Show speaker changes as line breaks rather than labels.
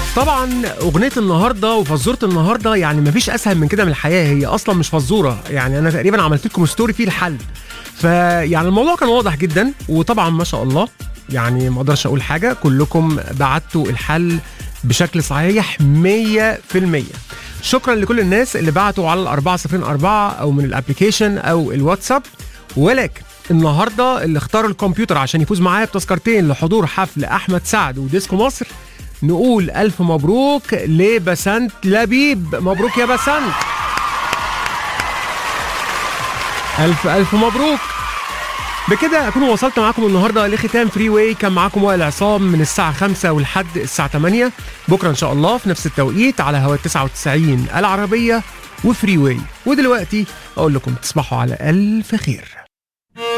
طبعا اغنيه النهارده وفزوره النهارده يعني مفيش اسهل من كده من الحياه هي اصلا مش فزوره يعني انا تقريبا عملت لكم ستوري فيه الحل فيعني الموضوع كان واضح جدا وطبعا ما شاء الله يعني ما اقدرش اقول حاجه كلكم بعتوا الحل بشكل صحيح 100% شكرا لكل الناس اللي بعتوا على الأربعة صفرين أربعة أو من الابليكيشن أو الواتساب ولكن النهارده اللي اختار الكمبيوتر عشان يفوز معايا بتذكرتين لحضور حفل أحمد سعد وديسكو مصر نقول ألف مبروك لبسنت لبيب مبروك يا بسنت ألف ألف مبروك بكده أكون وصلت معاكم النهاردة لختام فري واي كان معاكم وائل عصام من الساعة 5 ولحد الساعة 8 بكرة إن شاء الله في نفس التوقيت على هوا 99 العربية وفري واي ودلوقتي أقول لكم تصبحوا على ألف خير